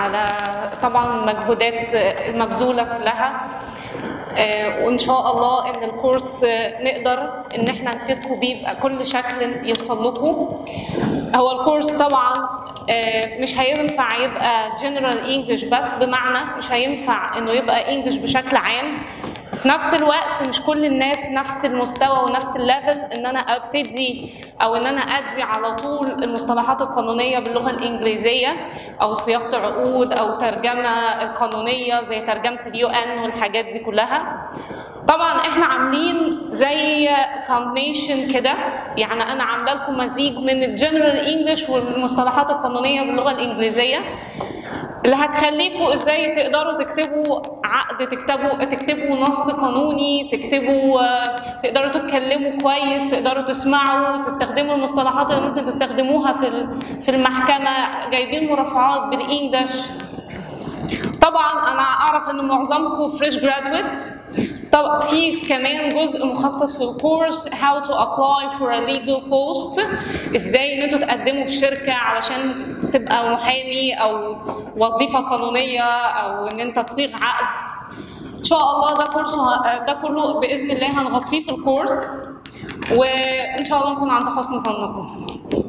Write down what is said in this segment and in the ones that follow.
على طبعا المجهودات المبذوله كلها آه، وان شاء الله ان الكورس آه، نقدر ان احنا نفيدكم بيه بكل شكل يوصل لكم هو الكورس طبعا آه، مش هينفع يبقى جنرال انجلش بس بمعنى مش هينفع انه يبقى انجلش بشكل عام في نفس الوقت مش كل الناس نفس المستوى ونفس الليفل ان انا ابتدي او ان انا ادي على طول المصطلحات القانونيه باللغه الانجليزيه او صياغه عقود او ترجمه القانونيه زي ترجمه اليو ان والحاجات دي كلها طبعا احنا عاملين زي كومبينيشن كده يعني انا عامله لكم مزيج من الجنرال انجلش والمصطلحات القانونيه باللغه الانجليزيه اللي هتخليكم ازاي تقدروا تكتبوا عقد تكتبوا تكتبوا نص قانوني تكتبوا آه، تقدروا تتكلموا كويس تقدروا تسمعوا تستخدموا المصطلحات اللي ممكن تستخدموها في ال- في المحكمه جايبين مرافعات بالانجلش طبعا انا اعرف ان معظمكم فريش جرادويتس طب في كمان جزء مخصص في الكورس how to apply for a legal post ازاي ان انتوا تقدموا في شركه علشان تبقى محامي او وظيفه قانونيه او ان انت تصيغ عقد ان شاء الله ده كورس ده كله باذن الله هنغطيه في الكورس وان شاء الله نكون عند حسن ظنكم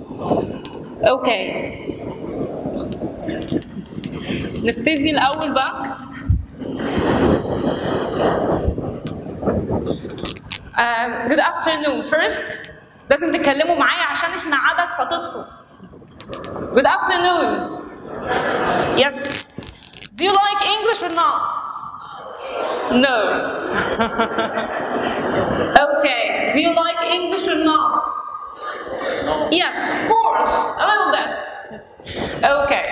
اوكي نبتدي الاول بقى Uh, good afternoon first لازم تتكلموا معايا عشان احنا عدد فتصحوا good afternoon yes do you like English or not no okay do you like English or not yes of course a little bit okay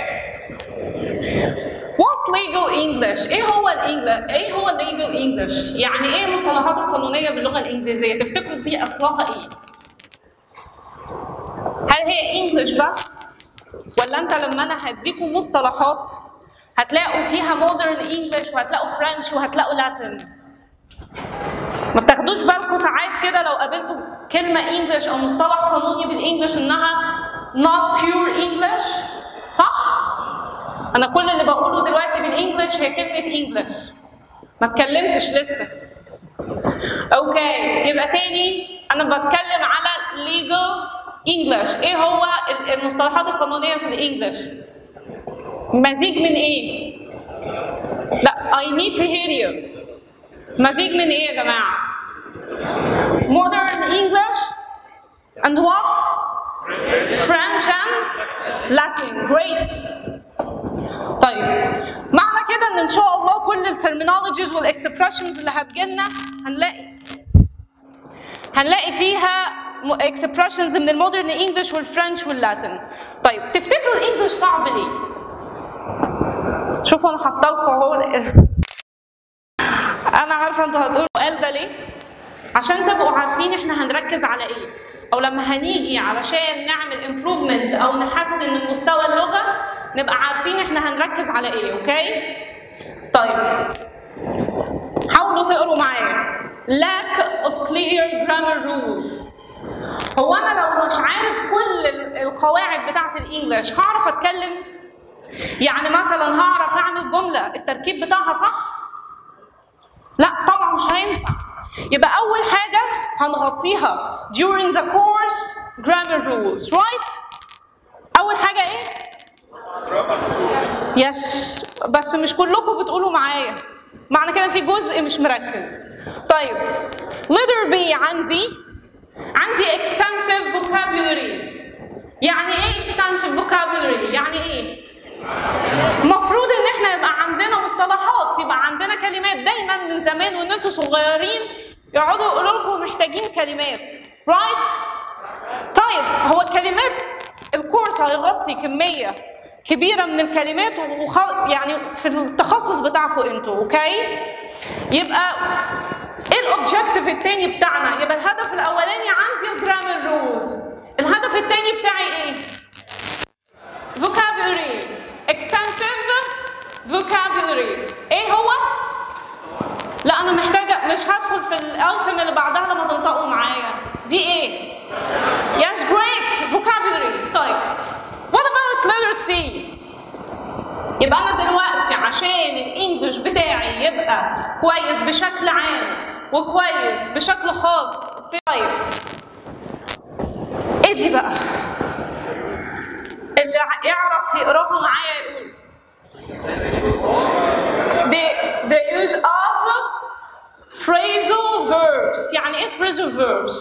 What's legal English؟ ايه هو الانجلش؟ ايه هو legal English؟ يعني ايه المصطلحات القانونية باللغة الإنجليزية؟ تفتكروا دي أصلها ايه؟ هل هي انجلش بس؟ ولا انت لما انا هديكم مصطلحات هتلاقوا فيها مودرن انجلش وهتلاقوا فرنش وهتلاقوا لاتن ما بتاخدوش بالكم ساعات كده لو قابلتوا كلمة انجلش او مصطلح قانوني بالانجلش انها not pure English صح؟ انا كل اللي بقوله دلوقتي بالانجلش هي كلمه انجلش ما اتكلمتش لسه اوكي يبقى تاني انا بتكلم على legal English ايه هو المصطلحات القانونيه في الانجلش مزيج من ايه لا I need to hear you مزيج من ايه يا جماعه modern English and what French and Latin great طيب معنى كده ان ان شاء الله كل الترمينولوجيز والاكسبريشنز اللي هتجيلنا هنلاقي هنلاقي فيها اكسبريشنز من المودرن انجلش والفرنش واللاتن طيب تفتكروا الانجلش صعب ليه شوفوا انا حاطه لكم اهو انا عارفه انتوا هتقولوا السؤال ده ليه عشان تبقوا عارفين احنا هنركز على ايه او لما هنيجي علشان نعمل امبروفمنت او نحسن من مستوى اللغه نبقى عارفين احنا هنركز على ايه اوكي طيب حاولوا تقروا معايا lack of clear grammar rules هو انا لو مش عارف كل ال- القواعد بتاعه الانجليش هعرف اتكلم يعني مثلا هعرف اعمل جمله التركيب بتاعها صح لا طبعا مش هينفع يبقى اول حاجه هنغطيها during the course grammar rules right اول حاجه ايه يس بس مش كلكم بتقولوا معايا معنى كده في جزء مش مركز طيب letter B عندي عندي extensive vocabulary يعني ايه extensive vocabulary يعني ايه المفروض ان احنا يبقى عندنا مصطلحات يبقى عندنا كلمات دايما من زمان وان انتوا صغيرين يقعدوا يقولوا لكم محتاجين كلمات رايت طيب هو الكلمات الكورس هيغطي كميه كبيره من الكلمات وخ... يعني في التخصص بتاعكم انتوا اوكي يبقى ايه الاوبجيكتيف التاني بتاعنا يبقى الهدف الاولاني عندي الجرامر رولز الهدف التاني بتاعي ايه vocabulary extensive vocabulary ايه هو لا انا محتاجه مش هدخل في الايتم اللي بعدها لما تنطقوا معايا دي ايه yes great vocabulary طيب what about letter C يبقى انا كويس بشكل عام وكويس بشكل خاص طيب ايه دي بقى اللي يعرف يقراها معايا يقول the, the use of phrasal verbs يعني ايه phrasal verbs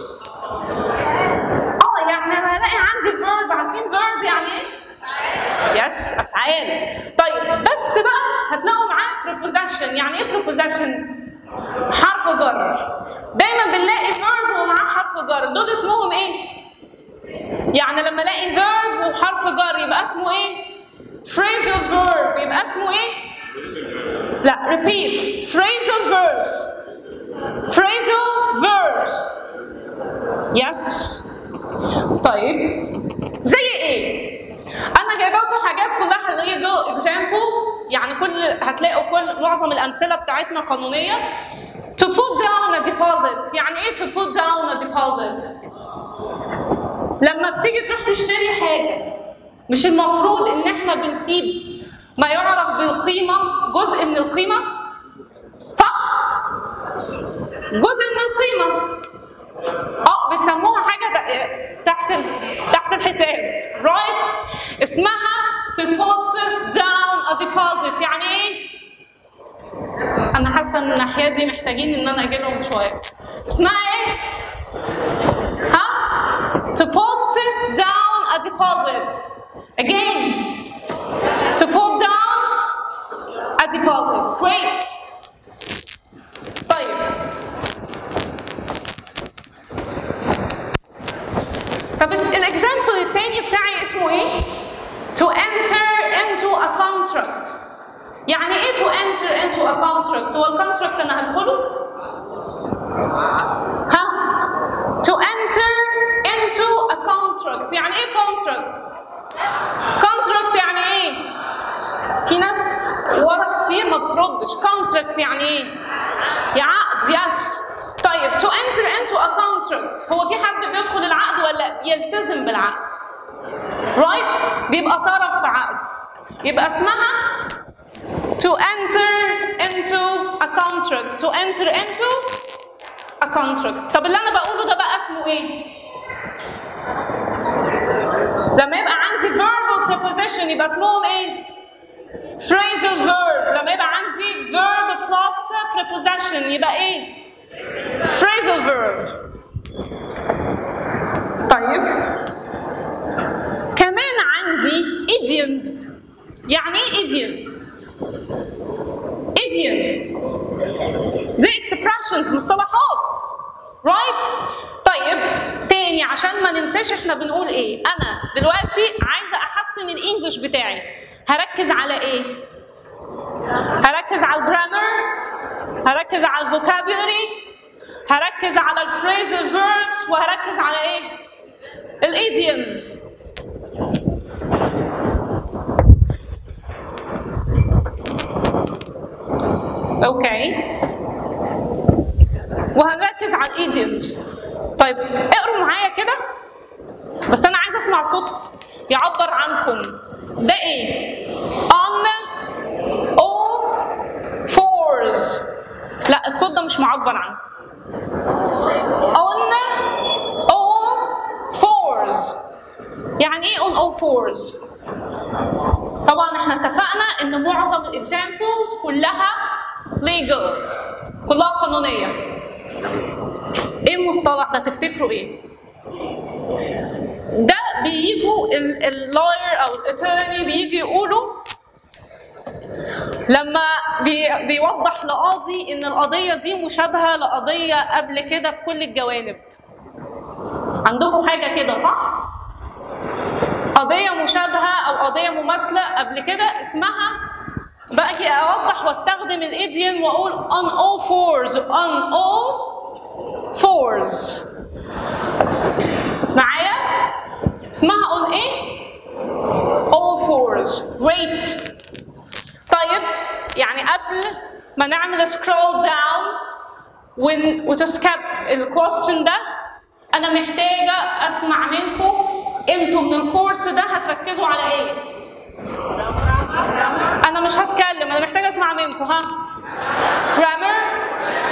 اه يعني انا الاقي عندي verb عارفين verb يعني ايه يس افعال طيب بس بقى هتلاقوا معاه preposition يعني ايه preposition حرف جر دايما بنلاقي verb ومعاه حرف جر دول اسمهم ايه يعني لما الاقي verb وحرف جر يبقى اسمه ايه phrasal verb يبقى اسمه ايه لا repeat phrasal verbs phrasal verbs yes طيب زي ايه انا جايبه لكم حاجات كلها legal examples يعني كل هتلاقوا كل معظم الامثله بتاعتنا قانونيه to put down a deposit يعني ايه to put down a deposit لما بتيجي تروح تشتري حاجه مش المفروض ان احنا بنسيب ما يعرف بالقيمه جزء من القيمه صح جزء من القيمه اه بتسموها حاجه ت- تحت ال- تحت الحساب رايت اسمها to put down a deposit يعني ايه انا حاسه ان الناحيه دي محتاجين ان انا اجي لهم شويه اسمها ايه ها to put down a deposit again to put down a deposit great طيب طب الاكزامبل التاني بتاعي اسمه ايه to enter into a contract يعني ايه to enter into a contract هو الكونتراكت انا هدخله ها to enter into a contract يعني ايه contract contract يعني ايه في ناس ورا كتير ما بتردش contract يعني ايه يا عقد يس طيب to enter into a contract هو في حد بيدخل العقد ولا يلتزم بالعقد right بيبقى طرف في عقد يبقى اسمها to enter into a contract to enter into a contract طب اللي انا بقوله ده بقى اسمه ايه لما يبقى عندي verb و preposition يبقى اسمهم ايه phrasal verb لما يبقى عندي verb plus preposition يبقى ايه phrasal verb طيب كمان عندي idioms يعني ايه idioms idioms دي expressions مصطلحات right طيب تاني عشان ما ننساش احنا بنقول ايه انا دلوقتي عايزه احسن الانجليش بتاعي هركز على ايه هركز على الجرامر هركز على الفوكابولري هركز على الفريزال فيربس وهركز على ايه الايديومز اوكي وهنركز على الايديومز طيب اقروا معايا كده بس انا عايزه اسمع صوت يعبر عنكم ده ايه on all fours لا الصوت ده مش معبر عنه on all fours يعني ايه on all fours طبعا احنا اتفقنا ان معظم الاكزامبلز كلها legal كلها قانونيه ايه المصطلح ده تفتكروا ايه ده بيجوا اللاير او الاتورني بيجي يقولوا لما بي بيوضح لقاضي ان القضيه دي مشابهه لقضيه قبل كده في كل الجوانب عندكم حاجه كده صح قضيه مشابهه او قضيه مماثله قبل كده اسمها باجي اوضح واستخدم الايديوم واقول on all fours on all fours معايا اسمها on ايه all fours great طيب يعني قبل ما نعمل scroll down ون- وتسكب الكويستشن ده انا محتاجه اسمع منكم انتوا من الكورس ده هتركزوا على ايه انا مش هتكلم انا محتاجه اسمع منكم ها grammar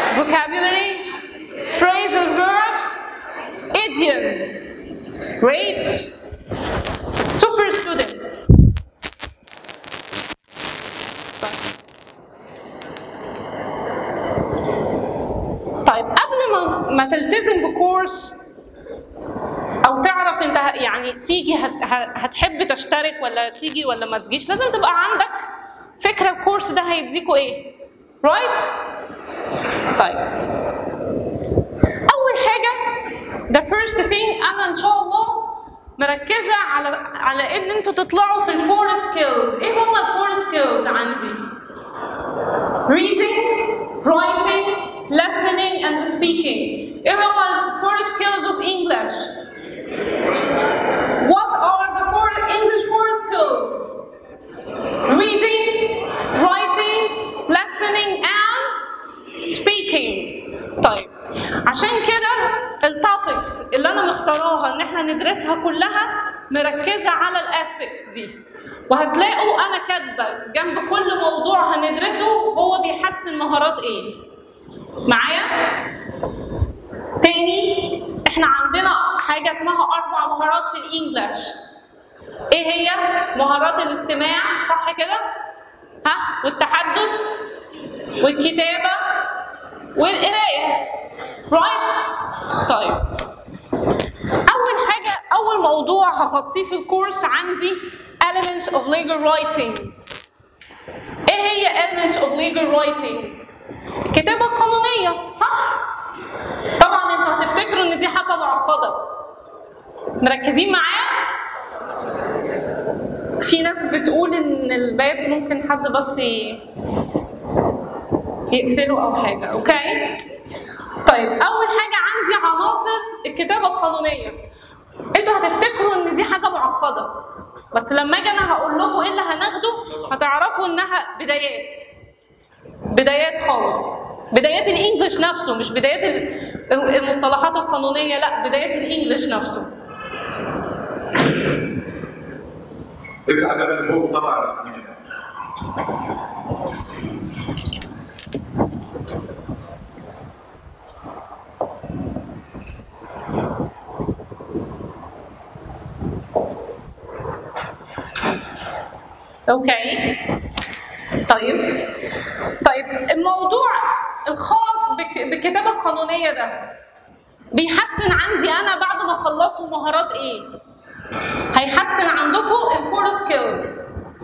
vocabulary, phrasal verbs, idioms. Great. Super students. طيب قبل ما ما تلتزم بكورس او تعرف انت ه- يعني تيجي هت- ه- هتحب تشترك ولا تيجي ولا ما تجيش لازم تبقى عندك فكره الكورس ده هيديكوا ايه رايت طيب اول حاجه the first thing انا ان شاء الله مركزه على على ان انتوا تطلعوا في الفور سكيلز ايه هما الفور سكيلز عندي reading writing listening and speaking ايه هما الفور skills of English what are the four English four skills reading writing listening and speaking طيب عشان كده التوبكس اللي انا مختاراها ان احنا ندرسها كلها مركزه على الاسبكتس دي وهتلاقوا انا كاتبه جنب كل موضوع هندرسه هو بيحسن مهارات ايه معايا تاني احنا عندنا حاجه اسمها اربع مهارات في الانجليش ايه هي مهارات الاستماع صح كده ها والتحدث والكتابه والقرايه رايت طيب اول حاجه اول موضوع هغطيه في الكورس عندي elements of legal writing ايه هي elements of legal writing الكتابه القانونيه صح طبعا انتوا هتفتكروا ان دي حاجه معقده مركزين معايا في ناس بتقول ان الباب ممكن حد بس ي- يقفله او حاجه اوكي طيب اول حاجه عندي عناصر الكتابه القانونيه انتوا هتفتكروا ان دي حاجه معقده بس لما اجي انا هقول لكم ايه اللي هناخده هتعرفوا انها بدايات بدايات خالص بدايات الانجليش نفسه مش بدايات ال- المصطلحات القانونيه لا بدايات الانجليش نفسه ابعد على الفوق طبعا اوكي طيب طيب الموضوع الخاص بك- بالكتابه القانونيه ده بيحسن عندي انا بعد ما اخلصوا مهارات ايه هيحسن عندكم الفور سكيلز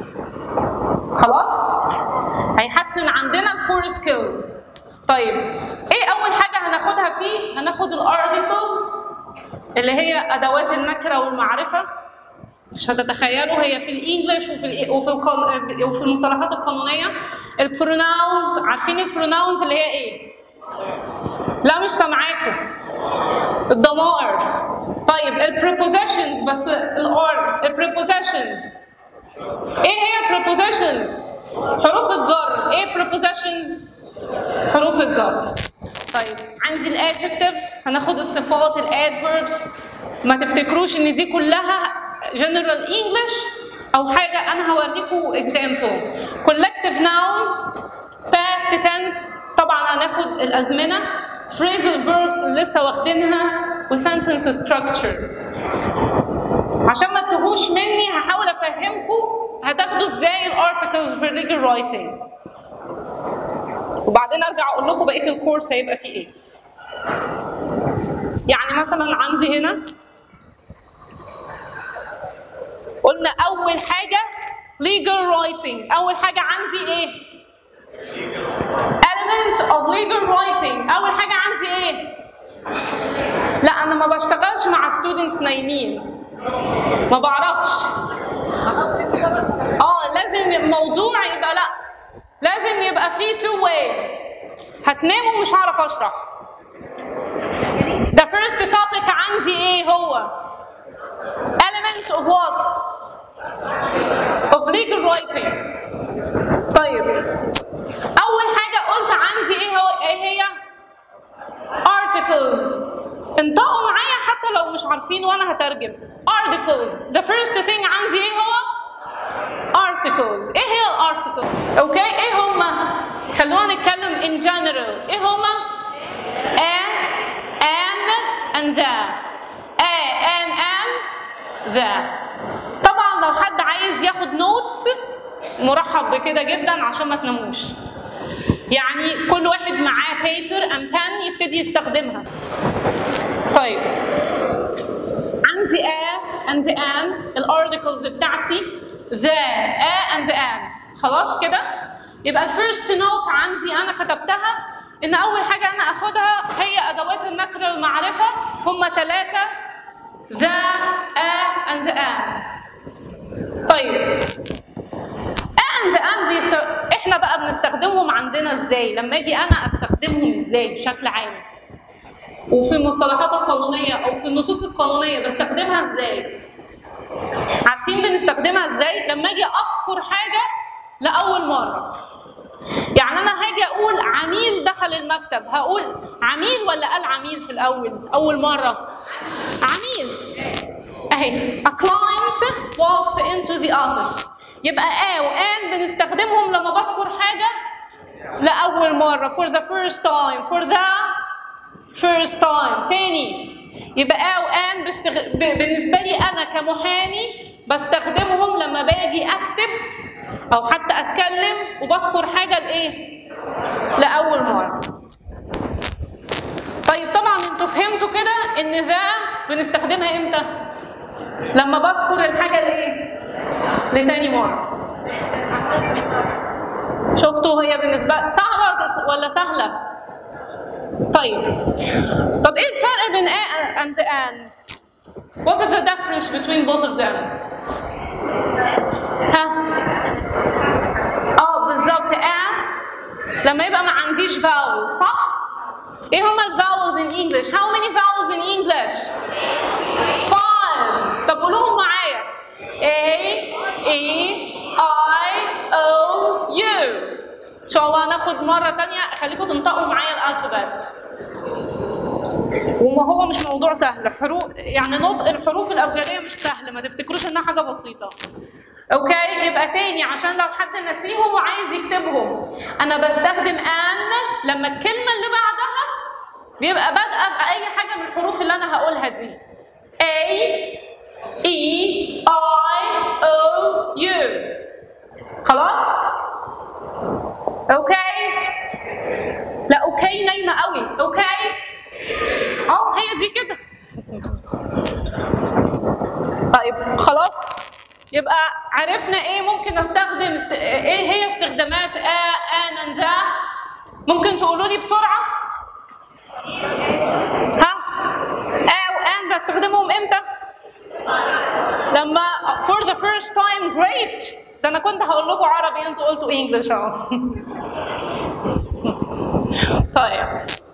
خلاص هيحسن عندنا الفور سكيلز طيب ايه اول حاجه هناخدها فيه هناخد الارتكلز اللي هي ادوات النكره والمعرفه مش هتتخيلوا هي في الانجليش وفي ال وفي القان- وفي المصطلحات القانونيه البروناونز عارفين البروناونز اللي هي ايه لا مش سامعاكم الضمائر طيب البريبوزيشنز بس الار البريبوزيشنز ايه هي البريبوزيشنز حروف الجر ايه prepositions حروف الجر طيب عندي الادجectives هناخد الصفات الادverbs ما تفتكروش ان دي كلها general English او حاجه انا هوريكم example collective nouns past tense طبعا هناخد الازمنه phrasal verbs اللي لسه واخدينها وسنتنس structure عشان ما تتوهوش مني هحاول افهمكم هتاخدوا ازاي الارتكلز في الليجل رايتنج وبعدين ارجع اقول لكم بقيه الكورس هيبقى فيه ايه يعني مثلا عندي هنا قلنا اول حاجه legal writing اول حاجه عندي ايه elements of legal writing اول حاجه عندي ايه لا انا ما بشتغلش مع students نايمين ما بعرفش اه لازم الموضوع يبقى لا لازم يبقى فيه two way هتناموا مش هعرف اشرح the first topic عندي ايه هو elements of what of legal writing طيب اول حاجه قلت عندي ايه هو ايه هي articles انطقوا معايا حتى لو مش عارفين وانا هترجم articles the first thing عندي ايه هو articles ايه هي الارتكل اوكي ايه هما خلونا نتكلم in general ايه هما and the a an an the طبعا لو حد عايز ياخد نوتس مرحب بكده جدا عشان ما تناموش يعني كل واحد معاه بيبر ام بان يبتدي يستخدمها طيب عندي a and an الارتكلز بتاعتي the a and an خلاص كده يبقى الفيرست نوت عندي انا كتبتها ان اول حاجه انا اخدها هي ادوات النكره المعرفه هم ثلاثه the a and an طيب a and an بيست... احنا بقى بنستخدمهم عندنا ازاي لما اجي انا استخدمهم ازاي بشكل عام وفي المصطلحات القانونيه او في النصوص القانونيه بستخدمها ازاي عارفين بنستخدمها ازاي لما اجي اذكر حاجه لاول مره يعني انا هاجي اقول عميل دخل المكتب هقول عميل ولا قال عميل في الاول اول مره عميل اهي a client walked into the office يبقى a وان بنستخدمهم لما بذكر حاجه لاول مره for the first time for the first time تاني يبقى a وان بستغ... ب... بالنسبه لي انا كمحامي بستخدمهم لما باجي اكتب او حتى اتكلم وبذكر حاجه لايه لاول مره طيب طبعا انتوا فهمتوا كده ان ذا بنستخدمها امتى لما بذكر الحاجه لايه لتاني مره شفتوا هي بالنسبه صعبه ولا سهله طيب طب ايه الفرق بين a and an what is the difference between both of them ها اه بالظبط a لما يبقى ما عنديش vowel صح ايه هما الفاولز in English how many vowels in English five طب قولوهم معايا A E I O U ان شاء الله هناخد مره تانية اخليكم تنطقوا معايا الالفابت وما هو مش موضوع سهل حروف يعني نطق الحروف الابجديه مش سهل ما تفتكروش انها حاجه بسيطه اوكي يبقى تاني عشان لو حد نسيهم وعايز يكتبهم انا بستخدم ان لما الكلمه اللي بعدها بيبقى بادئه باي حاجه من الحروف اللي انا هقولها دي A E I O U خلاص اوكي لا اوكي نايمه قوي اوكي اه هي دي كده طيب خلاص يبقى عرفنا ايه ممكن استخدم است... ايه هي استخدامات a an and the ممكن تقولوا لي بسرعه ها a وان بستخدمهم امتى لما for the first time great ده انا كنت هقول لكم عربي انتوا قلتوا انجلش اهو طيب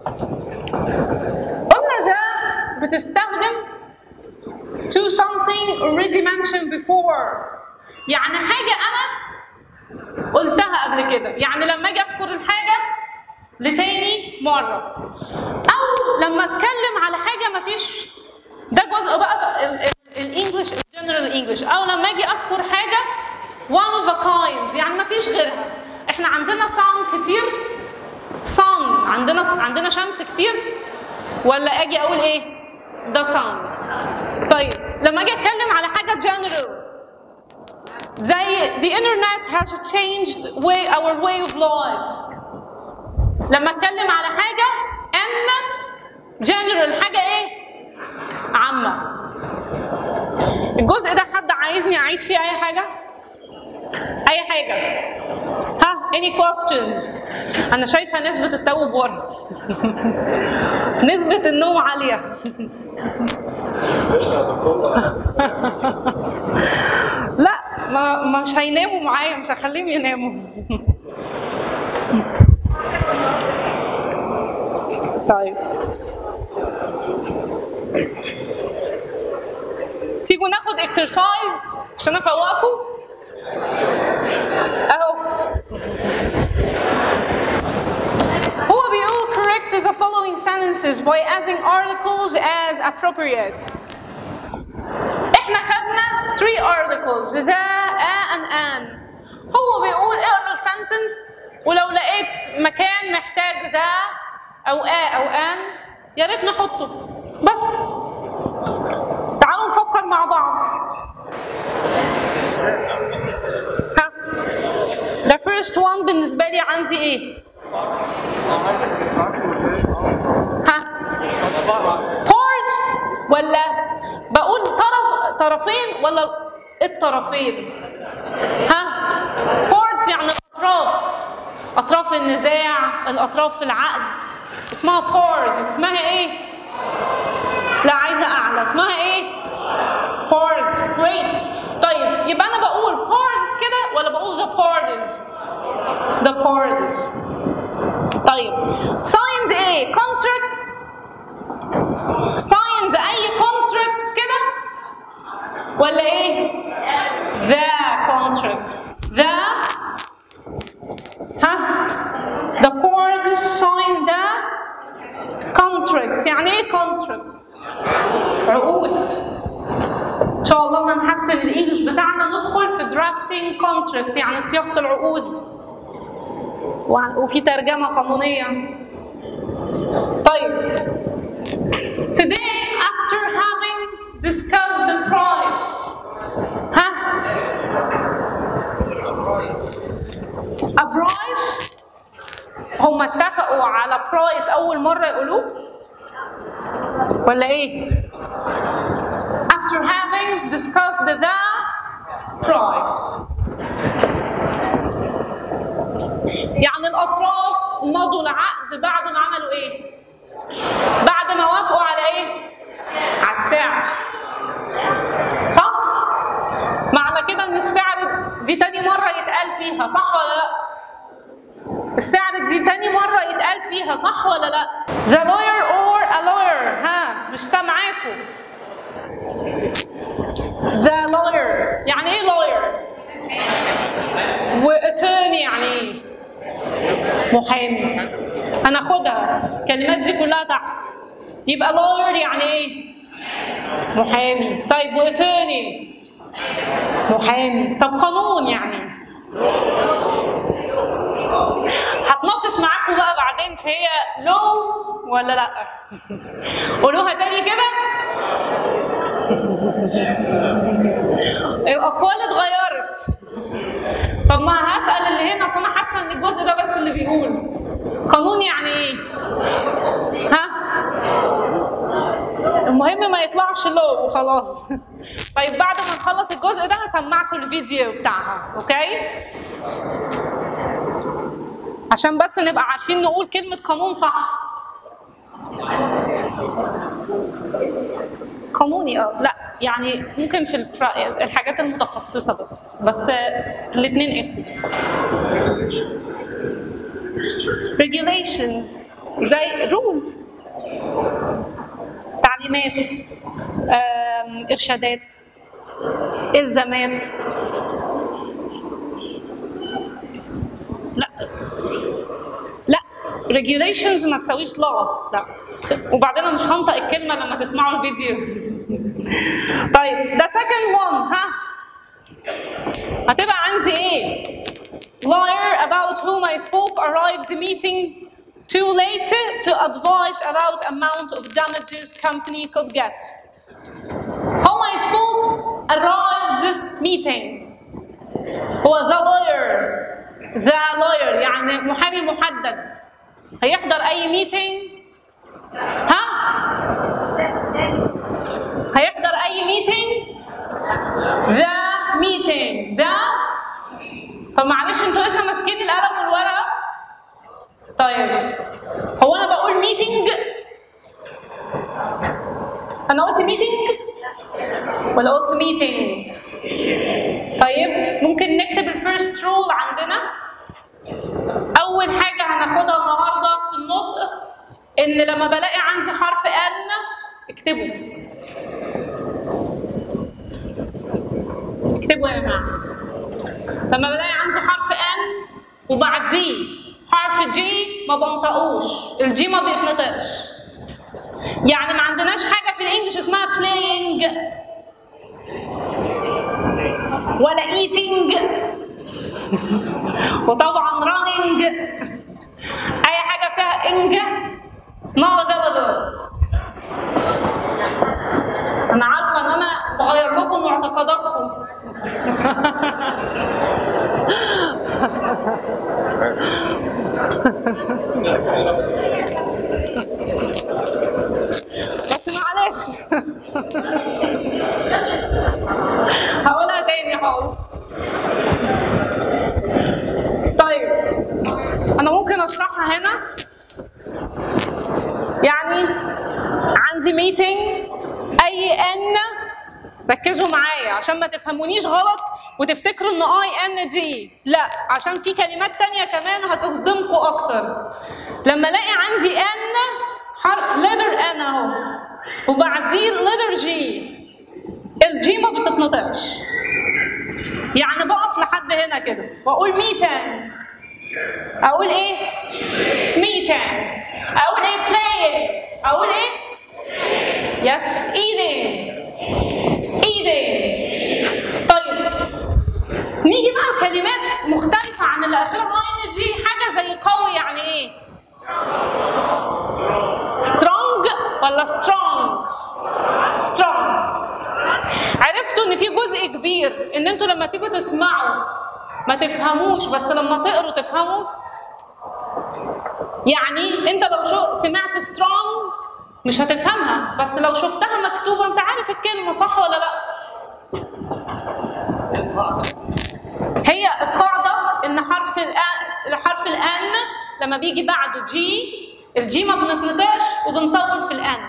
قلنا ده بتستخدم to something already mentioned before يعني حاجة أنا قلتها قبل كده يعني لما أجي أذكر الحاجة لتاني مرة أو لما أتكلم على حاجة مفيش ده جزء بقى الانجلش الجنرال انجلش أو لما أجي أذكر حاجة one of a kind يعني مفيش غيرها احنا عندنا sun كتير sun عندنا عندنا شمس كتير ولا أجي أقول إيه ده sun طيب لما اجي اتكلم على حاجه general زي the internet has changed way our way of life لما اتكلم على حاجه ان general حاجه ايه عامه الجزء ده حد عايزني اعيد فيه اي حاجه اي حاجه ها any questions انا شايفه نسبه التوب ورا نسبه النوم عاليه لا ما مش هيناموا معايا مش هخليهم يناموا طيب تيجوا ناخد اكسرسايز عشان افوقكم اهو هو بيقول correct the following sentences by adding articles as appropriate احنا خدنا three articles the a and an هو بيقول اقرا السنتنس ولو لقيت مكان محتاج ذا او a او an يا ريت نحطه بس تعالوا نفكر مع بعض ها the first one بالنسبة لي عندي ايه؟ ها parts ولا بقول طرف طرفين ولا الطرفين ها parts يعني الاطراف اطراف النزاع الاطراف في العقد اسمها parts اسمها ايه لا عايزه اعلى اسمها ايه parts great طيب يبقى انا بقول parts كده ولا بقول the parties the parties طيب signed ايه contracts signed اي contracts كده ولا ايه the contract the ها the parties signed the contracts يعني ايه contracts عقود ان شاء الله ما نحسن الانجليش بتاعنا ندخل في drafting contract يعني صياغه العقود وع- وفي ترجمه قانونيه طيب today after having discussed the price ها a price هم اتفقوا على برايس اول مره يقولوه ولا ايه after having discussed the price يعني الاطراف مضوا العقد بعد ما عملوا ايه بعد ما وافقوا على ايه على السعر صح معنى كده ان السعر دي تاني مره يتقال فيها صح ولا لا السعر دي تاني مرة يتقال فيها صح ولا لا؟ The lawyer or a lawyer ها مش سامعاكم. The lawyer يعني ايه lawyer؟ و attorney يعني ايه؟ محامي. هناخدها الكلمات دي كلها تحت. يبقى lawyer يعني ايه؟ محامي. طيب و attorney محامي. طب قانون يعني هتناقش معاكم بقى بعدين هي لو ولا لا قولوها تاني كده الاقوال اتغيرت طب ما هسال اللي هنا اصل انا حاسه ان الجزء ده بس اللي بيقول قانون يعني ايه ها المهم ما يطلعش لو وخلاص طيب بعد ما نخلص الجزء ده هسمعكم الفيديو بتاعها اوكي عشان بس نبقى عارفين نقول كلمة قانون صح قانوني اه لا يعني ممكن في الفرا- الحاجات المتخصصة بس بس الاثنين ايه regulations زي rules تعليمات آم، ارشادات الزامات لا لا regulations ما تساويش law لا وبعدين انا مش هنطق الكلمه لما تسمعوا الفيديو طيب ده second one ها هتبقى عندي ايه lawyer about whom I spoke arrived meeting too late to advise about amount of damages company could get whom I spoke arrived meeting هو the lawyer the lawyer يعني محامي محدد هيحضر اي ميتنج ها هيحضر اي ميتنج the meeting the طب معلش انتوا لسه ماسكين القلم والورقه طيب هو انا بقول ميتنج انا قلت ميتنج ولا قلت ميتنج طيب ممكن نكتب الفيرست رول عندنا اول حاجه هناخدها النهارده في النطق ان لما بلاقي عندي حرف ان اكتبه اكتبوا يا جماعه لما بلاقي عندي حرف ان وبعديه حرف جي ما بنطقوش الجي ما بيتنطقش يعني ما عندناش حاجه في الانجليش اسمها playing ولا eating وطبعا running اي حاجه فيها انج not available انا عارفه ان انا بغير لكم معتقداتكم بس معلش هقولها تاني حاضر طيب انا ممكن اشرحها هنا يعني عندي ميتنج اي ان ركزوا معايا عشان ما تفهمونيش غلط وتفتكروا ان اي ان جي لا عشان في كلمات تانية كمان هتصدمكم اكتر لما الاقي عندي ان حرف لتر ان اهو وبعديه لتر جي الجي ما بتتنطقش يعني بقف لحد هنا كده واقول ميتان اقول ايه ميتان اقول ايه بلاي اقول ايه يس ايدين ايدين طيب نيجي بقى كلمات مختلفة عن اللي اخرها اي ان جي حاجة زي قوي يعني ايه سترونج ولا سترونج سترونج عرفتوا ان في جزء كبير ان انتوا لما تيجوا تسمعوا ما تفهموش بس لما تقروا تفهموا يعني انت لو شو سمعت سترونج مش هتفهمها بس لو شفتها مكتوبه انت عارف الكلمه صح ولا لا هي القاعده ان حرف الان حرف الان لما بيجي بعده جي الجي ما بنتنطقش وبنطول في الان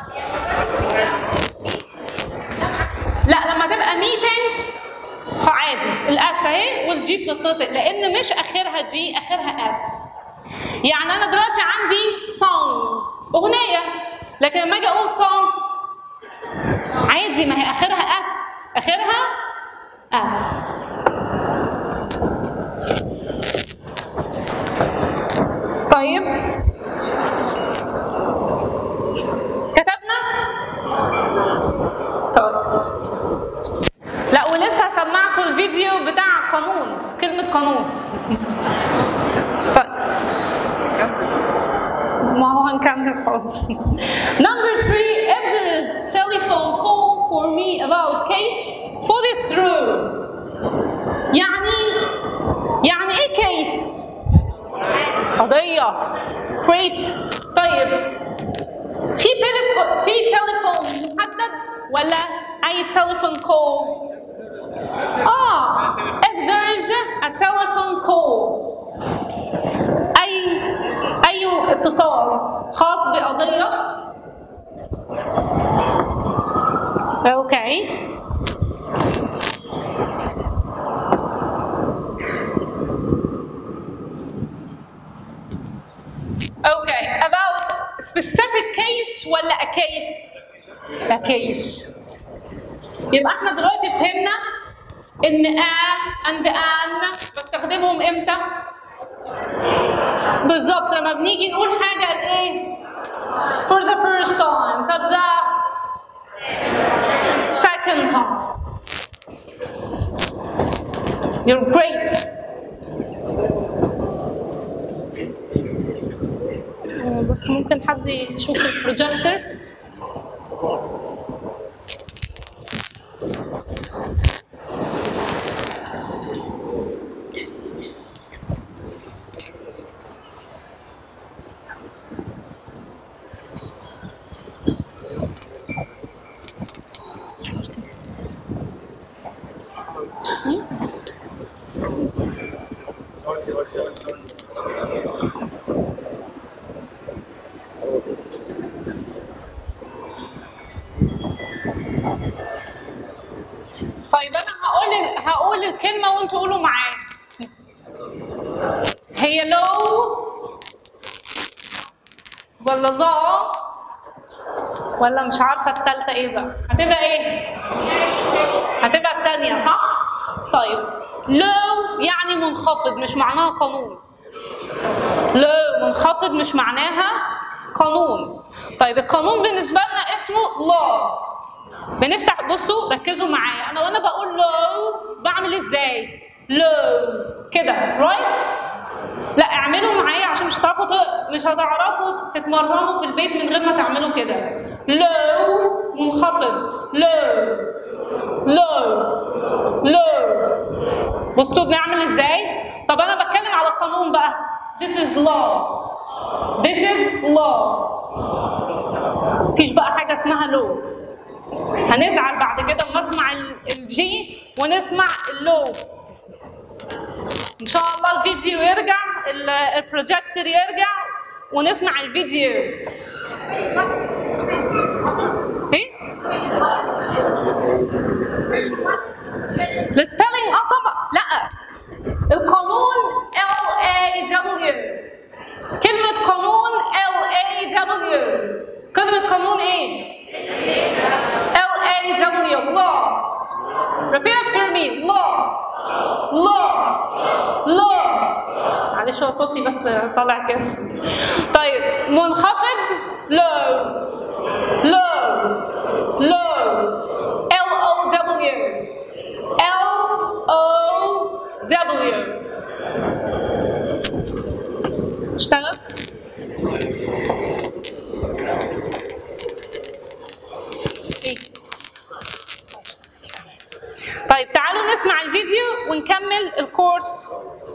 لا لما تبقى ميتينجز عادي الاس اهي والجي بتتنطق لان مش اخرها جي اخرها اس يعني انا دلوقتي عندي سونج اغنيه لكن لما اجي اقول سونجز عادي ما هي اخرها اس اخرها اس طيب كتبنا طيب لا ولسه هسمعكم الفيديو بتاع قانون كلمة قانون طيب ما هو هنكمل حاضر Number three, if there is telephone call for me about case, put it through. يعني يعني ايه كيس؟ قضية. Great. طيب في تليفون في تليفون محدد ولا اي تليفون كول؟ اه if there is a telephone call اي اي اتصال خاص بقضيه اوكي اوكي about specific case ولا a case a case يبقى احنا دلوقتي فهمنا ان ا and ان بستخدمهم امتى بالظبط لما بنيجي نقول حاجة ايه for the first time طب the second time you're great بس ممكن حد يشوف البروجيكتور طيب انا هقول هقول الكلمه وانتوا قولوا معايا هي لو ولا ضا ولا مش عارفه الثالثه ايه بقى هتبقى ايه هتبقى الثانيه صح طيب لو يعني منخفض مش معناها قانون لو منخفض مش معناها قانون طيب القانون بالنسبه لنا اسمه law بنفتح بصوا ركزوا معايا انا وانا بقول لو بعمل ازاي لو كده رايت لا اعملوا معايا عشان مش هتعرفوا ت- مش هتعرفوا تتمرنوا في البيت من غير ما تعملوا كده لو منخفض بصوا بنعمل ازاي طب انا بتكلم على قانون بقى this is law this is law مفيش بقى حاجه اسمها law هنزعل بعد كده اما اسمع ال- الجي ونسمع اللو ان شاء الله الفيديو يرجع ال- البروجيكتور يرجع ونسمع الفيديو ايه السبيلنج اه طبعا لا القانون L A W كلمة قانون L A W كلمة قانون ايه؟ L A W law repeat after me law law law معلش هو صوتي بس طالع كده طيب منخفض low low low L O W L O W اشتغل ايه طيب تعالوا نسمع الفيديو ونكمل الكورس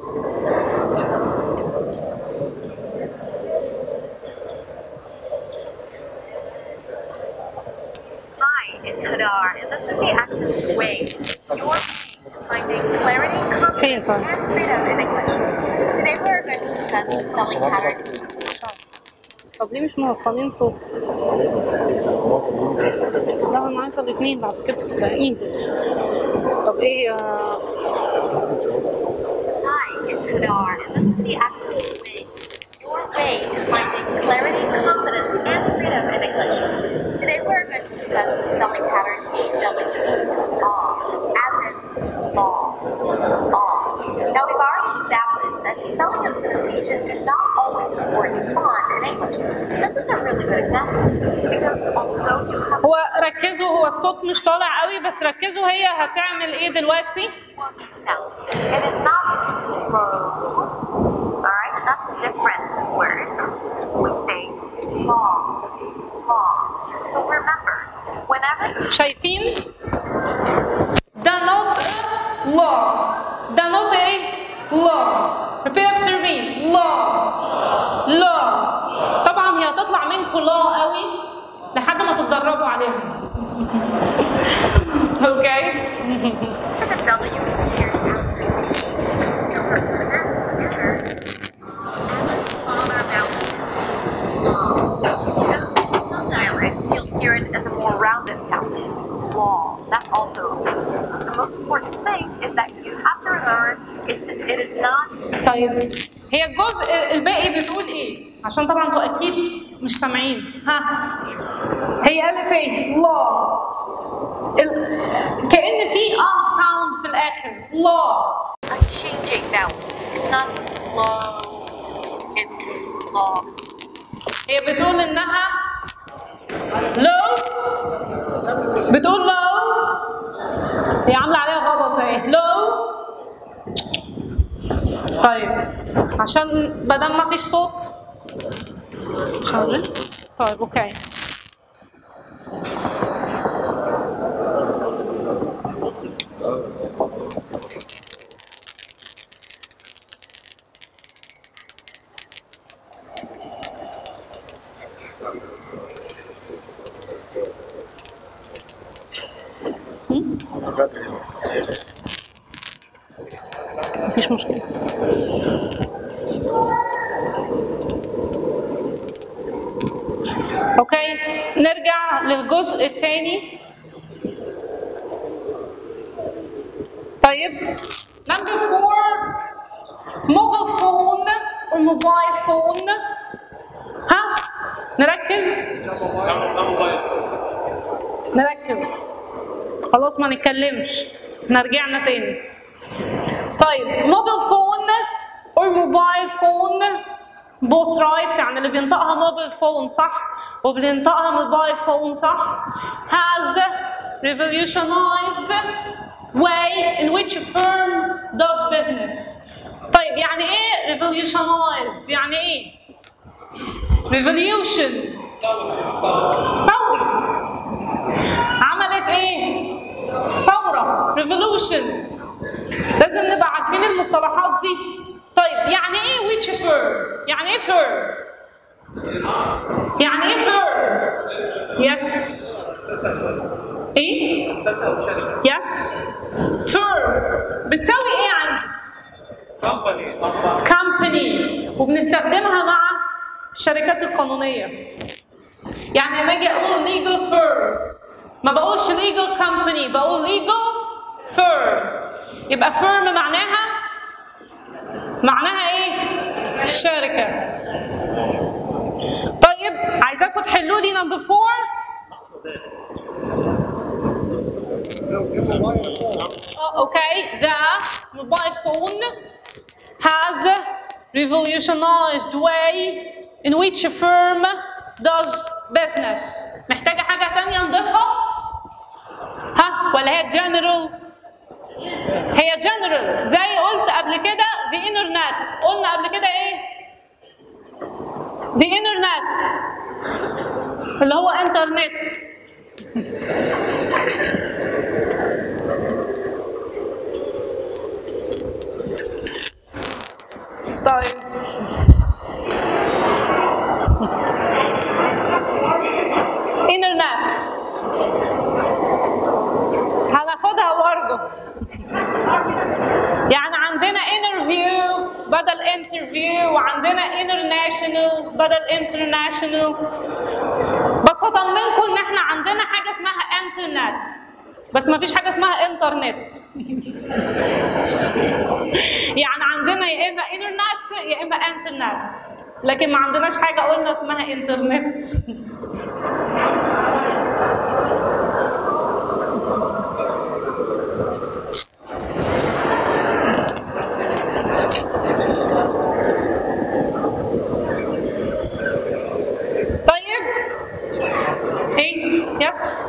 Hi, it's Hadar, and this is the Accents Way. Your finding clarity, فين confidence, طيب؟ and freedom in English. Today we are going to discuss the spelling pattern. طب ليه مش موصلين صوت؟ لا انا عايزه الاثنين بعد كده ده انجلش طب ايه آه، Hi, it's Hadar, and this is the Accents Way. Your way to finding clarity, confidence, and freedom in English. Today we are going to discuss the spelling pattern AW, aw, as in law, aw. Now we've already established that spelling and pronunciation do not always correspond in English. This is a really good example because although you have هو ركزوا هو الصوت مش طالع قوي بس ركزوا هي هتعمل ايه دلوقتي one sound, it is not low. Alright, that's a different word. We say law, law. So remember, whenever شايفين ده نوت law ده نوت ايه law repeat after me law law طبعا هي هتطلع منكم law قوي لحد ما تتدربوا عليها اوكي the W here represents the letter on our mouth. Because in some dialects, you'll hear it as a more rounded sound. Law. That's also okay. The most important thing is that you have to remember it's, it is not طيب هي الجزء الباقي بتقول ايه عشان طبعا انتوا اكيد مش سامعين ها هي قالت ايه law ال... كأن في اه ساوند في الاخر law a changing vowel. It's not low, it's law. هي بتقول انها low بتقول low هي عامله عليها غلط اهي low طيب عشان بدل ما فيش صوت شغل طيب اوكي مفيش مشكلة اوكي نرجع للجزء الثاني طيب نمبر فور موبايل فون والموبايل فون ها نركز نركز خلاص ما نتكلمش احنا رجعنا تاني طيب موبايل فون or موبايل فون both right يعني اللي بينطقها موبايل فون صح وبينطقها موبايل فون صح has revolutionized way in which a firm does business طيب يعني ايه revolutionized يعني ايه revolution ثوري عملت ايه ثورة revolution لازم نبقى firm يعني ايه firm يس ايه يس firm بتساوي ايه عندي company وبنستخدمها مع الشركات القانونيه يعني لما اجي اقول legal firm ما بقولش legal company بقول legal firm يبقى firm معناها معناها ايه شركه طيب عايزاكم تحلوا لي نمبر 4 Oh, okay, the mobile phone has revolutionized way in which a firm does business. محتاجة حاجة تانية نضيفها؟ ها ولا هي general؟ هي general زي قلت قبل كده the internet قلنا قبل كده ايه؟ the internet اللي هو انترنت طيب انترنت هناخدها برضه يعني عندنا انترفيو بدل انترفيو وعندنا انترناشونال بدل انترناشونال بس اطمنكم ان احنا عندنا حاجه اسمها انترنت بس ما فيش حاجه اسمها انترنت يعني عندنا يا اما انترنت يا اما انترنت لكن ما عندناش حاجه قلنا اسمها انترنت طيب ايه يس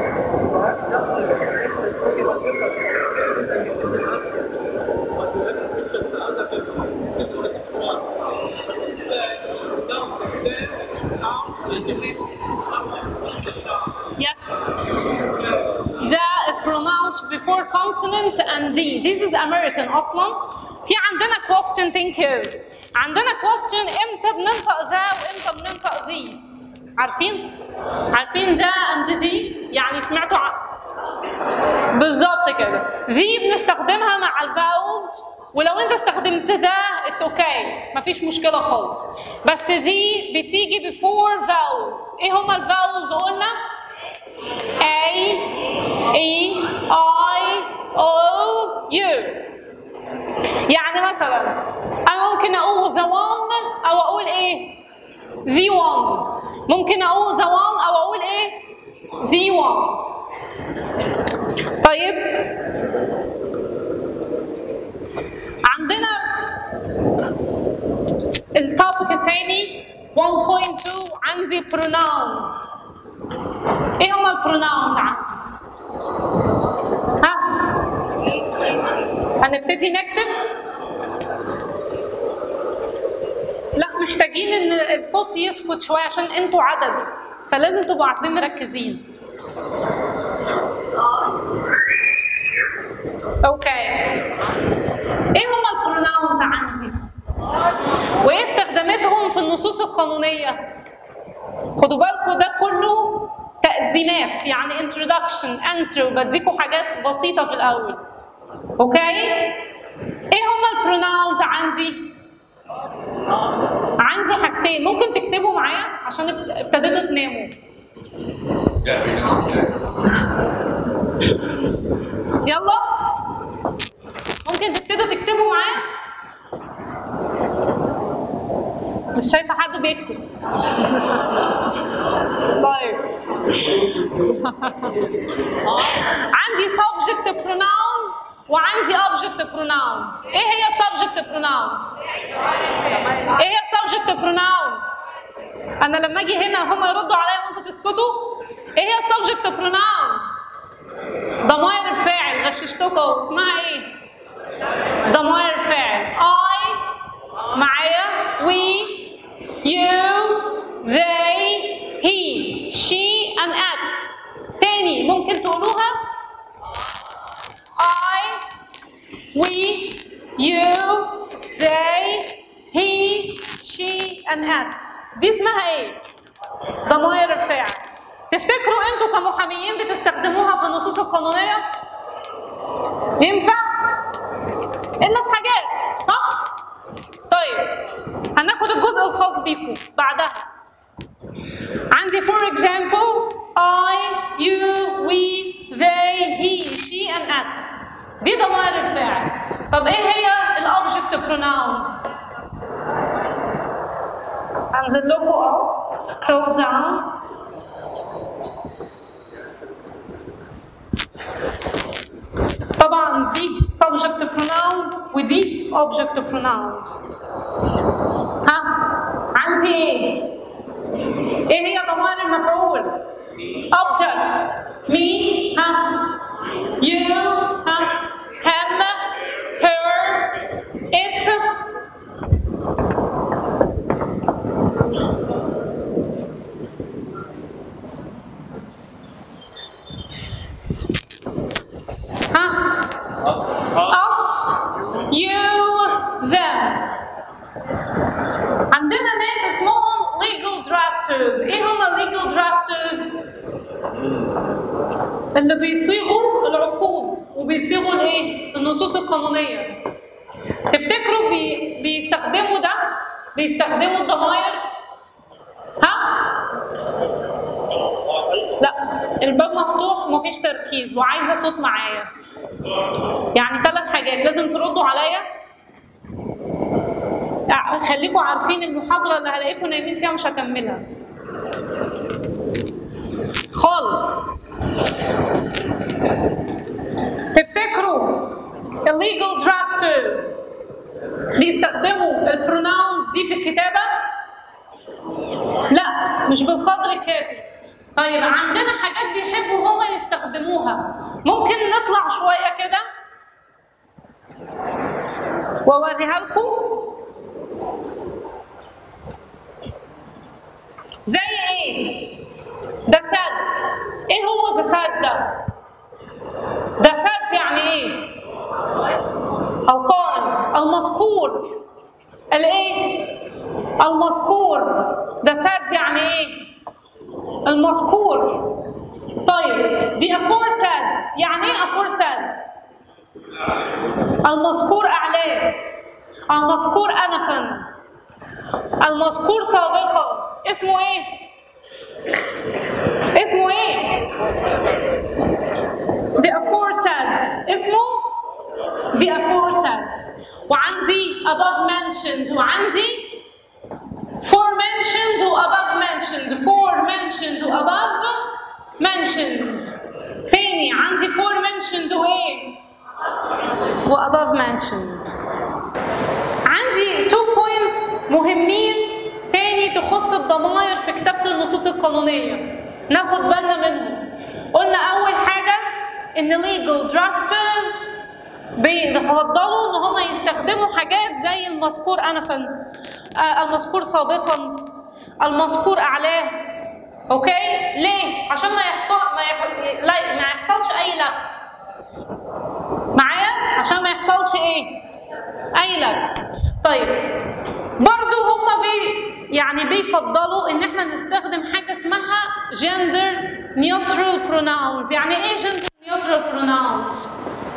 Yes. The is pronounced before consonant and the. This is American أصلا. في عندنا question thank you. عندنا question امتى بننطق ذا وامتى بننطق ذي. عارفين؟ عارفين ذا and ذي؟ يعني سمعتوا ع... بالظبط كده. ذي بنستخدمها مع الفاولز ولو انت استخدمت ذا اتس اوكي okay. مفيش مشكله خالص. بس ذي بتيجي before vowels. ايه هما الفاولز قلنا؟ A, E, I, O, U. يعني مثلا أنا ممكن أقول the one أو أقول إيه؟ the one. ممكن أقول the one أو أقول إيه؟ the one. طيب عندنا التوبيك الثاني 1.2 عندي pronouns ايه هما البروناونز عندي؟ ها؟ هنبتدي نكتب؟ لا محتاجين ان الصوت يسكت شويه عشان انتوا عدد فلازم تبقوا قاعدين مركزين. اوكي. ايه هما البروناونز عندي؟ وايه استخداماتهم في النصوص القانونيه؟ خدوا بالكم ده كله تقديمات يعني introduction entry وبديكم حاجات بسيطة في الأول أوكي؟ إيه هما البروناونز عندي؟ عندي حاجتين ممكن تكتبوا معايا عشان ابتديتوا تناموا يلا ممكن تبتدوا تكتبوا معايا مش شايفه حد بيكتب طيب عندي subject pronouns وعندي object pronouns ايه هي subject pronouns ايه هي subject pronouns انا لما اجي هنا هم يردوا عليا وانتوا تسكتوا ايه هي subject pronouns ضمائر الفاعل غششتكم اسمها ايه ضمائر الفاعل I معايا we you they he she and it تاني ممكن تقولوها I we you they he she and at دي اسمها ايه ضمائر الفاعل تفتكروا انتوا كمحاميين بتستخدموها في النصوص القانونيه ينفع الا في حاجات صح طيب هناخد الجزء الخاص بيكم بعدها عندي for example I, you, we, they, he, she and at دي ضمائر الفاعل طب ايه هي الاوبجكت pronouns هنزل لكم اهو scroll down طبعا دي subject pronouns ودي object pronouns ها عندي ايه؟ ايه هي ضمائر المفعول؟ object me ها you ها him her it ها us you them عندنا ناس اسمهم legal drafters ايه هم legal drafters اللي بيصيغوا العقود وبيصيغوا الايه النصوص القانونيه تفتكروا بي بيستخدموا ده بيستخدموا الضمائر ها لا الباب مفتوح ومفيش تركيز وعايزه صوت معايا يعني ثلاث حاجات لازم تردوا عليا لا، خليكم عارفين المحاضرة اللي هلاقيكم نايمين فيها مش هكملها خالص تفتكروا illegal drafters بيستخدموا البروناونز دي في الكتابة؟ لا مش بالقدر الكافي طيب عندنا حاجات بيحبوا هما يستخدموها ممكن نطلع شوية كده واوريها لكم زي ايه؟ ده سد ايه هو ذا سد ده؟ ده سد يعني ايه؟ القائم المذكور الايه؟ المذكور ده سد يعني ايه؟ المذكور طيب the aforesaid يعني ايه aforesaid؟ المذكور اعلاه المذكور انفا المذكور سابقا اسمه ايه؟ اسمه ايه؟ the aforesaid اسمه the aforesaid وعندي above mentioned وعندي forementioned و above mentioned forementioned و above mentioned تاني عندي forementioned وايه؟ و above mentioned عندي two points مهمين تاني تخص الضمائر في كتابة النصوص القانونية ناخد بالنا منهم قلنا أول حاجة إن legal drafters بيفضلوا إن هم يستخدموا حاجات زي المذكور أنفا آه، المذكور سابقا المذكور أعلاه أوكي ليه؟ عشان ما يحصل ما, يح... لا ما يحصلش أي لبس معايا؟ عشان ما يحصلش إيه؟ أي لبس طيب برضو هم بي يعني بيفضلوا ان احنا نستخدم حاجه اسمها gender neutral pronouns يعني ايه gender neutral pronouns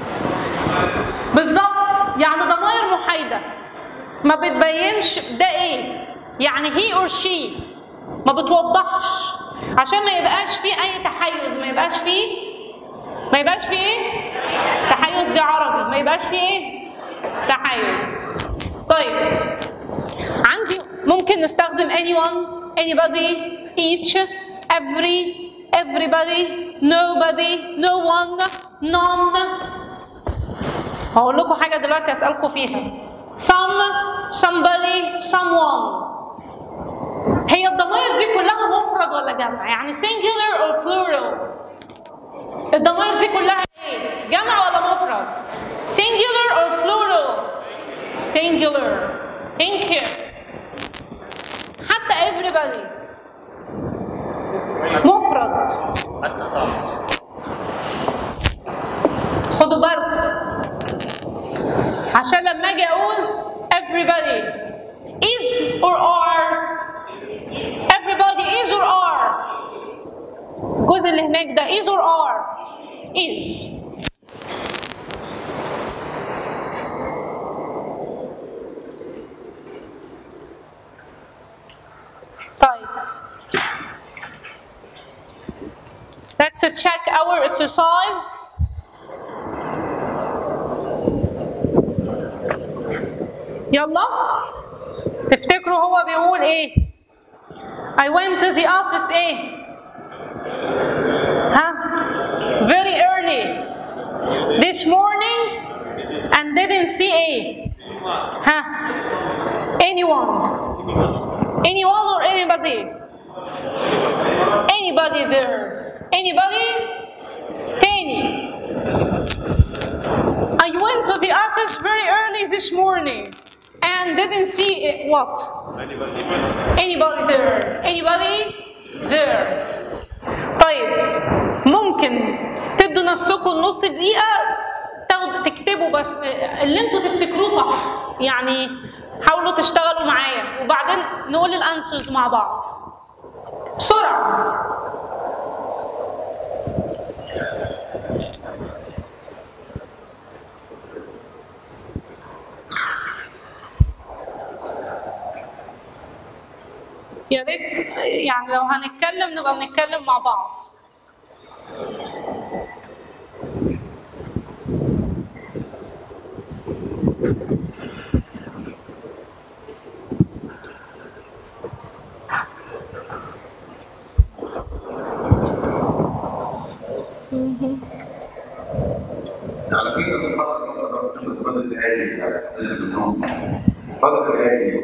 بالظبط يعني ضمائر محايده ما بتبينش ده ايه يعني he or she ما بتوضحش عشان ما يبقاش فيه اي تحيز ما يبقاش فيه ما يبقاش فيه ايه تحيز دي عربي ما يبقاش فيه ايه تحيز طيب عندي ممكن نستخدم anyone anybody each every everybody nobody no one none هقول لكم حاجه دلوقتي اسالكم فيها some somebody someone هي الضمائر دي كلها مفرد ولا جمع يعني singular or plural الضمائر دي كلها ايه جمع ولا مفرد singular or plural singular thank you حتى everybody مفرد خدوا بالكم عشان لما اجي اقول everybody is or اللي هناك ده is or are is طيب Let's check our exercise. يلا تفتكروا هو بيقول ايه I went to the office ايه ها very early this morning and didn't see ايه ها anyone anyone or anybody anybody there anybody تاني I went to the office very early this morning and didn't see it. what? Anybody there? Anybody there? طيب ممكن تدوا نفسكم نص دقيقة تاخدوا تكتبوا بس اللي انتوا تفتكروه صح يعني حاولوا تشتغلوا معايا وبعدين نقول الانسرز مع بعض بسرعة يا ريت يعني لو هنتكلم نبقى بنتكلم مع بعض على فكره فضل الآلي فضل الآلي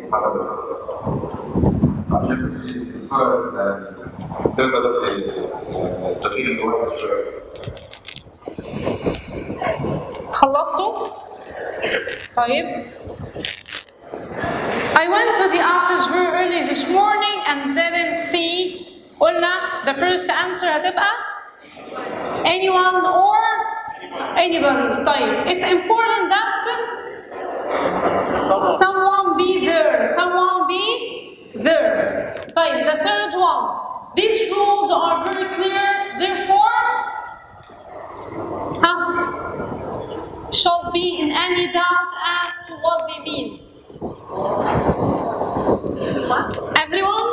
عشان تقدر تغيير الوقت شويه خلصتوا؟ طيب I went to the office very early this morning and didn't see قلنا the first answer هتبقى anyone or anybody طيب it's important that someone be there someone be there طيب the third one these rules are very clear therefore huh? shall be in any doubt as to what they mean. Everyone?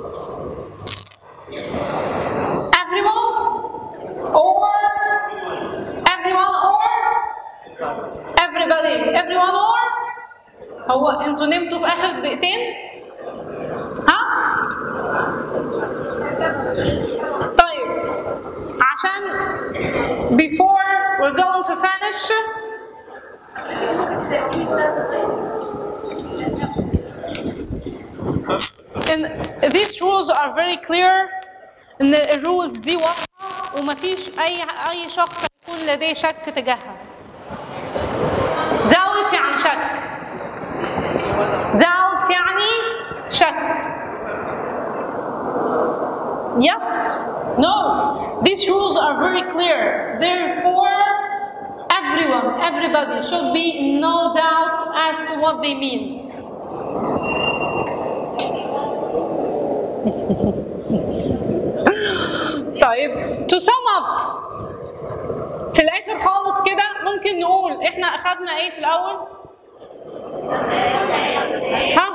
Everyone? Or? Everyone or? Everybody? Everyone or? هو انتوا نمتوا في اخر دقيقتين؟ ها؟ طيب عشان before we're going to finish And these rules are very clear ان الرولز دي واضحه ومفيش اي اي شخص يكون لديه شك تجاهها doubt يعني شك doubt يعني شك yes no these rules are very clear therefore everyone everybody should be in no doubt as to what they mean طيب to sum up في الاخر خالص كده ممكن نقول احنا اخدنا ايه في الاول ها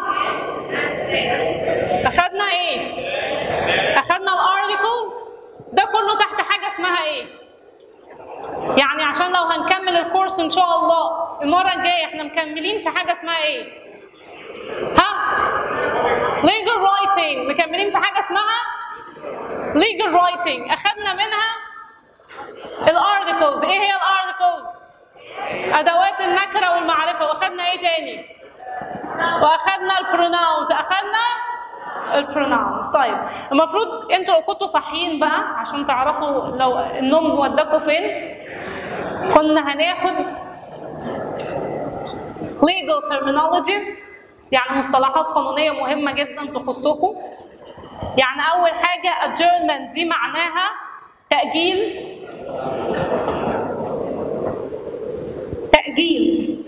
اخدنا ايه اخدنا الارتكلز ده كله تحت حاجه اسمها ايه يعني عشان لو هنكمل الكورس ان شاء الله المره الجايه احنا مكملين في حاجه اسمها ايه ها legal writing مكملين في حاجه اسمها legal writing اخدنا منها الارتكلز ايه هي الارتكلز ادوات النكره والمعرفه واخدنا ايه تاني واخدنا البروناونز اخدنا البروناونز طيب المفروض انتوا لو كنتوا صاحيين بقى عشان تعرفوا لو النوم وداكوا فين كنا هناخد legal terminologies يعني مصطلحات قانونيه مهمه جدا تخصكم يعني اول حاجه adjournment دي معناها تاجيل تاجيل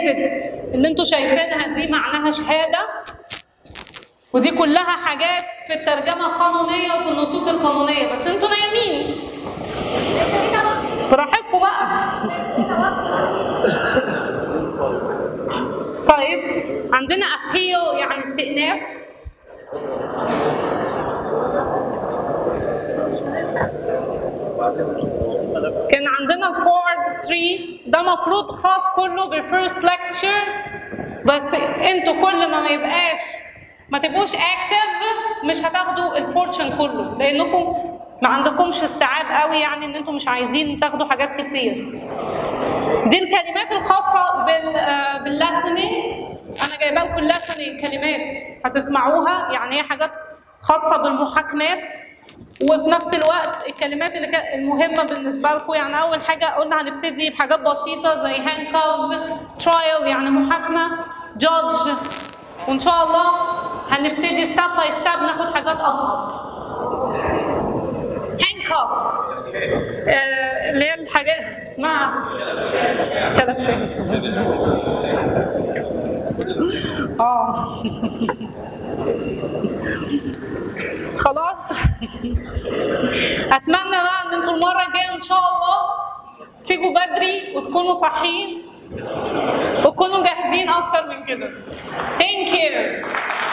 وافيديفيت اللي انتوا شايفينها دي معناها شهاده ودي كلها حاجات في في الترجمه القانونيه وفي النصوص القانونيه بس انتوا نايمين براحتكم بقى طيب عندنا appeal يعني استئناف كان عندنا البارت 3 ده مفروض خاص كله بالفيرست ليكتشر بس انتوا كل ما ما يبقاش ما تبقوش اكتف مش هتاخدوا البورشن كله لانكم ما عندكمش استيعاب قوي يعني ان انتوا مش عايزين تاخدوا حاجات كتير دي الكلمات الخاصة بال باللسننج أنا جايبة لكم اللسننج كلمات هتسمعوها يعني هي حاجات خاصة بالمحاكمات وفي نفس الوقت الكلمات اللي كا- المهمة بالنسبة لكم يعني أول حاجة قلنا هنبتدي بحاجات بسيطة زي handcuffs trial يعني محاكمة judge وإن شاء الله هنبتدي step by step ناخد حاجات أصعب handcuffs آه، اللي هي الحاجات اسمها كلبشات اه خلاص اتمنى بقى ان انتوا المره الجايه ان شاء الله تيجوا بدري وتكونوا صاحيين وتكونوا جاهزين اكتر من كده ثانك يو